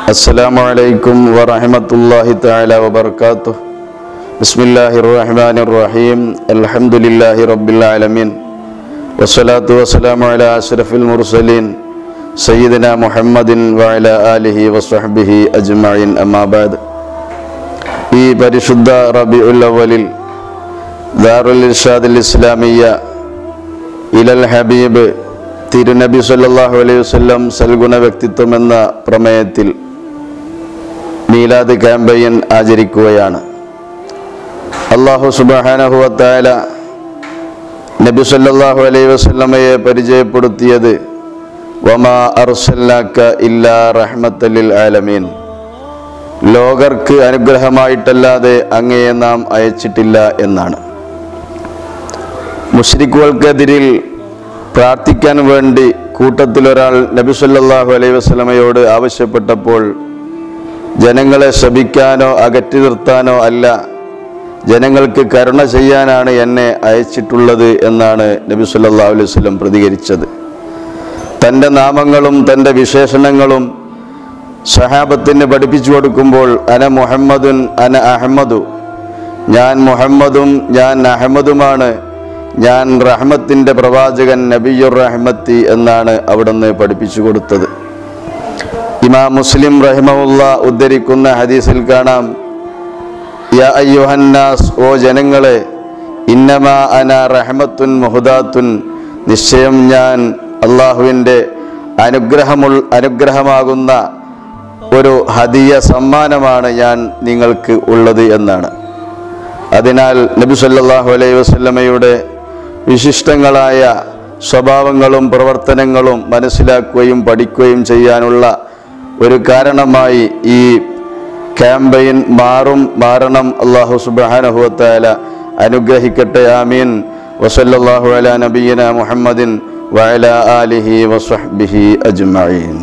السلام عليكم ورحمة الله تعالى وبركاته بسم الله الرحمن الرحيم الحمد لله رب العالمين والصلاة والسلام على أشرف المرسلين سيدنا محمد وعلى آله وصحبه أجمعين أما بعد ഈ പരിശുദ്ധ റബിഉൽ അവലിൽ ദാറുൽ ഇർഷാദുൽ ഇസ്ലാമിയ ഇലൽ ഹബീബ് തിരുനബി സല്ലല്ലാഹു അലൈഹി വസല്ലം സൽഗുണ വ്യക്തിത്വം എന്ന പ്രമേയത്തിൽ മീലാദ് ക്യാമ്പയിൻ ആചരിക്കുകയാണ് അള്ളാഹു സുബാനഹുവത്തായ നബി സല്ലല്ലാഹു അലൈഹി വസല്ലമയെ പരിചയപ്പെടുത്തിയത് വമാ അർസല്ലാക്ക ഇല്ലാ റഹ്മത്തലിൽ ആലമീൻ ലോകർക്ക് അനുഗ്രഹമായിട്ടല്ലാതെ അങ്ങയെ നാം അയച്ചിട്ടില്ല എന്നാണ് മുഷ്രിഖുകൾക്കെതിരിൽ പ്രാർത്ഥിക്കാൻ വേണ്ടി കൂട്ടത്തിലൊരാൾ നബി സല്ലല്ലാഹു അലൈഹി വസല്ലമയോട് ആവശ്യപ്പെട്ടപ്പോൾ ജനങ്ങളെ ശപിക്കാനോ അകറ്റി നിർത്താനോ അല്ല ജനങ്ങൾക്ക് കരുണ ചെയ്യാനാണ് എന്നെ അയച്ചിട്ടുള്ളത് എന്നാണ് നബി സല്ലല്ലാഹു അലൈഹി വസല്ലം പ്രതികരിച്ചത് തൻ്റെ നാമങ്ങളും തൻ്റെ വിശേഷണങ്ങളും സഹാബത്തിന് പഠിപ്പിച്ചു കൊടുക്കുമ്പോൾ അന മുഹമ്മദുൻ അന അഹമ്മദു ഞാൻ മുഹമ്മദും ഞാൻ അഹമ്മദുമാണ് ഞാൻ റഹ്മത്തിൻ്റെ പ്രവാചകൻ നബിയുർ റഹ്മത്തി എന്നാണ് അവിടുന്ന് പഠിപ്പിച്ചു കൊടുത്തത് ഇമാം മുസ്ലിം റഹിമവുള്ള ഉദ്ധരിക്കുന്ന ഹദീസിൽ കാണാം യാ അയ്യുഹന്നാസ് ഓ ജനങ്ങളെ ഇന്നമാ അന റഹ്മത്തുൻ മുഹദാത്തുൻ നിശ്ചയം ഞാൻ അള്ളാഹുവിൻ്റെ അനുഗ്രഹമുൾ അനുഗ്രഹമാകുന്ന ഒരു ഹദിയ സമ്മാനമാണ് ഞാൻ നിങ്ങൾക്ക് ഉള്ളത് എന്നാണ് അതിനാൽ നബി സല്ലല്ലാഹു അലൈഹി വസല്ലമയുടെ വിശിഷ്ടങ്ങളായ സ്വഭാവങ്ങളും പ്രവർത്തനങ്ങളും മനസ്സിലാക്കുകയും പഠിക്കുകയും ചെയ്യാനുള്ള ഒരു കാരണമായി ഈ ക്യാമ്പയിൻ മാറും മാറണം അള്ളാഹു സുബ്ഹാനഹുവത്തായ അനുഗ്രഹിക്കട്ടെ ആമീൻ വസല്ലല്ലാഹു അലാ നബിയ്യന മുഹമ്മദിൻ വഅലാ ആലിഹി വസ്വഹ്ബിഹി അജ്മഈൻ